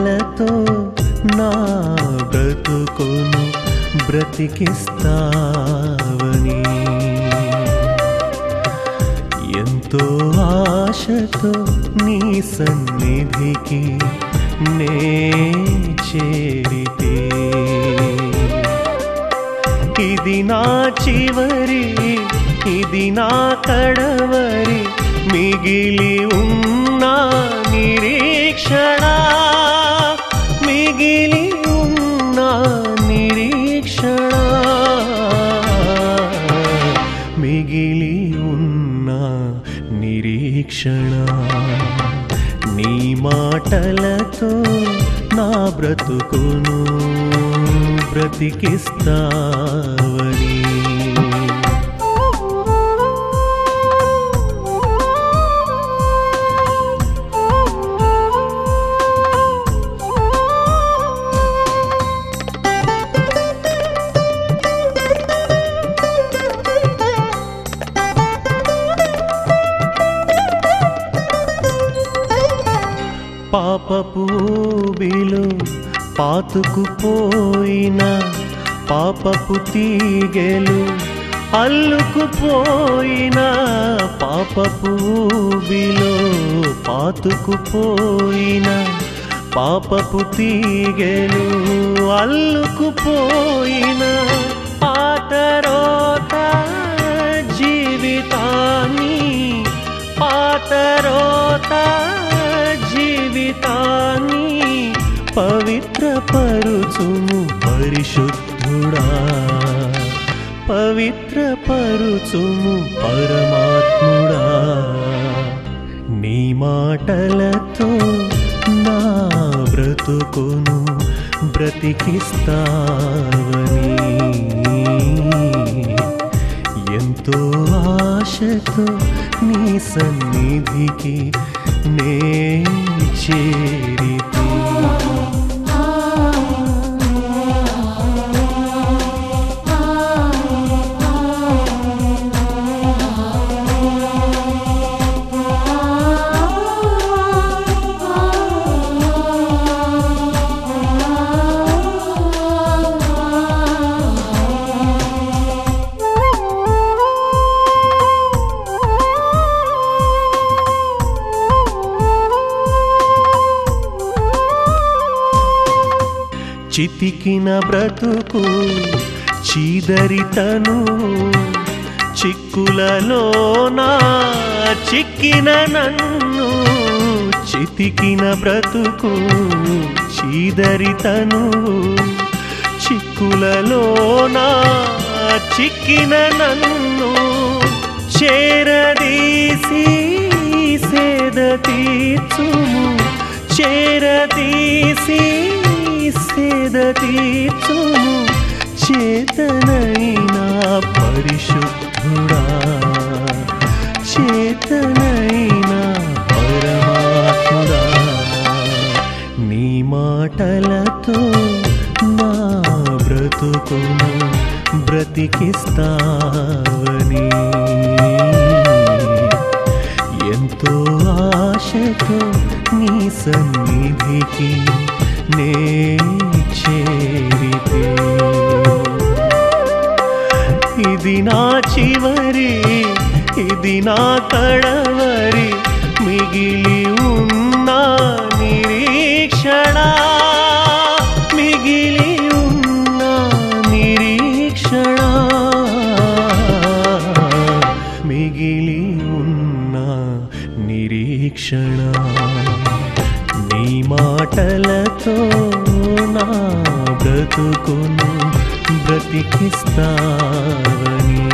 మాటలతో నా బ్రతుకును బ్రతికిస్తావని ఎంతో ఆశతో నీ సన్నిధికి నే చేరితే ఇది నా చివరి ఇది నా కడవరి మిగిలి ఉన్న నిరీక్షణ మిగిలి ఉన్న నిరీక్షణ మిగిలి ఉన్న నిరీక్షణ నీ మాటలతో నా బ్రతుకును బ్రతికిస్తావని పాపపు ఊబిలో పాతుకుపోయిన పాపపు తీగెలు అల్లుకుపోయిన పాపపు ఊబిలో పాతుకుపోయిన పాపపు తీగెలు అల్లుకుపోయిన పాతరోత జీవితాన్ని పాతరోత జీవితాన్ని పవిత్రపరుచుము పరిశుద్ధుడా పవిత్రపరుచుము పరమాత్ముడా నీ మాటలతో నా బ్రతుకును బ్రతికిస్తావని ఎంతో ఆశతో నీ సన్నిధికి నే చేరితే చితికిన బ్రతుకు చీదరితను చిక్కులలోనా చిక్కిన నన్ను చితికిన బ్రతుకు చీదరితను చిక్కులలోనా చిక్కిన నన్ను చేరదీసి సేద తీర్చుము చేరదీసి సేద తీర్చుము చేతనైనా పరిశుద్ధుడా చేతనైనా పరమాత్ముడా నీ మాటలతో నా బ్రతుకును బ్రతికిస్తావని ఎంతో ఆశతో నీ సన్నిధికి నే చేరితే ఇది నా చివరి ఇది నా కడవరి మిగిలి ఉన్న నిరీక్షణ మిగిలి ఉన్న నిరీక్షణ మిగిలి ఉన్న నిరీక్షణ నీ మాటలతో నా బ్రతుకును బ్రతికిస్తావని